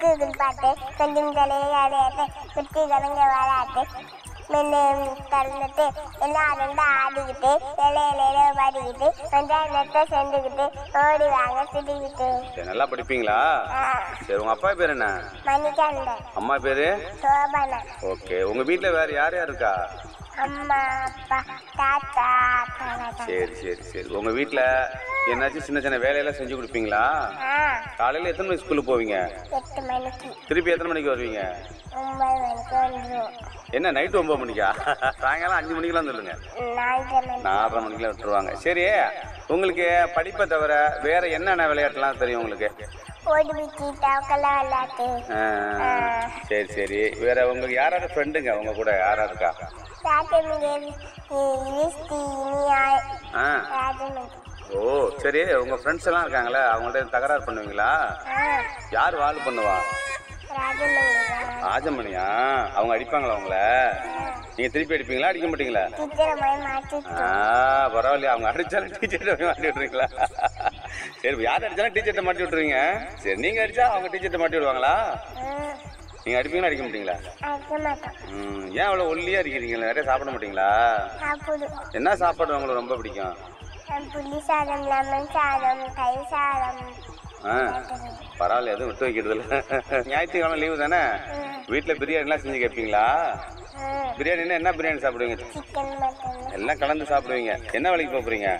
Google பாட்டு கொஞ்சம் தலையாடையாட்டு குட்டி கலங்க வாழாட்டு மென்னு தள்ளிட்டு எல்லாரும் தான் ஆடிக்கிட்டு இலைய இலையில பாடிக்கிட்டு வெங்காயத்தை செஞ்சுக்கிட்டு ஓடி வாங்க திட்டிக்கிட்டு சரி நல்லா படிப்பீங்களா ஆ, சரி உங்க அப்பா பேர் என்ன மணிகண்டன் அம்மா பேரு சோபனா ஓகே உங்க வீட்ல வேற யார் யார் இருக்கா அம்மா அப்பா தாத்தா தாத்தா சரி சரி சரி உங்க வீட்ல என்னாச்சும் சின்ன சின்ன வேலையெல்லாம் செஞ்சு கொடுப்பீங்களா ஆ காலையில எத்தனை மணிக்கு ஸ்கூலுக்கு போவீங்க எட்டு மணிக்கு திருப்பி எத்தனை மணிக்கு வருவீங்க ஒன்பது மணிக்கு வந்துடும் என்ன நைட்டு ஒன்பது மணிக்கா சாயங்காலம் அஞ்சு மணிக்கெல்லாம் சொல்லுங்க நாலரை மணி நாலரை மணிக்கெல்லாம் விட்டுருவாங்க சரி உங்களுக்கு படிப்பை தவிர வேற என்னென்ன விளையாட்டுலாம் தெரியும் உங்களுக்கு ஓடி பிடிச்சி தவக்கெல்லாம் விளையாட்டு ஆ, சரி சரி வேற உங்களுக்கு யாராவது ஃப்ரெண்டுங்க உங்க கூட யாரா இருக்கா ராஜமங்கேல் லிஸ்டி இனியாய் ஆ ராஜமங்கி ஓ சரி உங்க ஃப்ரெண்ட்ஸ் எல்லாம் இருக்காங்களே அவங்கள்ட்ட தகராறு பண்ணுவீங்களா ஆ யார் வால் பண்ணுவா ராஜமங்கி ராஜமணியா அவங்க அடிப்பாங்களா உங்கள நீங்க திருப்பி அடிப்பீங்களா அடிக்க மாட்டீங்களா டீச்சரை போய் மாற்றி ஆ பரவாயில்லையா அவங்க அடிச்சாலும் டீச்சர்ட்ட போய் மாட்டி விட்டுறீங்களா சரி யார் அடிச்சாலும் டீச்சர்ட்ட மாட்டி விட்டுருவீங்க சரி நீங்க அடிச்சா அவங்க டீச்சர்ட்ட மாட்டி விடுவாங்களா ம் நீங்க அடிப்பீங்களா அடிக்க மாட்டீங்களா அடிக்க மாட்டோம் ம் ஏன் அவ்வளோ ஒல்லியா இருக்கிறீங்க நிறைய சாப்பிட மாட்டீங்களா சாப்பிடுவோம் என்ன சாப்பாடு உங்களுக்கு ரொம்ப பிடிக்கும் புளி சாதம் லெமன் சாதம் தயிர் சாதம் ஆ பரவாயில்ல எதுவும் விட்டு வைக்கிறது இல்லை ஞாயிற்றுக்கிழமை லீவு தானே வீட்டில் பிரியாணிலாம் செஞ்சு கேட்பீங்களா ம் பிரியாணின்னா என்ன பிரியாணி சாப்பிடுவீங்க சிக்கன் மட்டன் எல்லாம் கலந்து சாப்பிடுவீங்க என்ன வேலைக்கு போக போறீங்க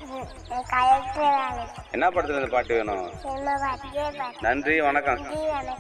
கலெக்டர் வேலை என்ன படத்துல இருந்து பாட்டு வேணும் சினிமா பாட்டு பாட்டு நன்றி வணக்கம் ஜீவன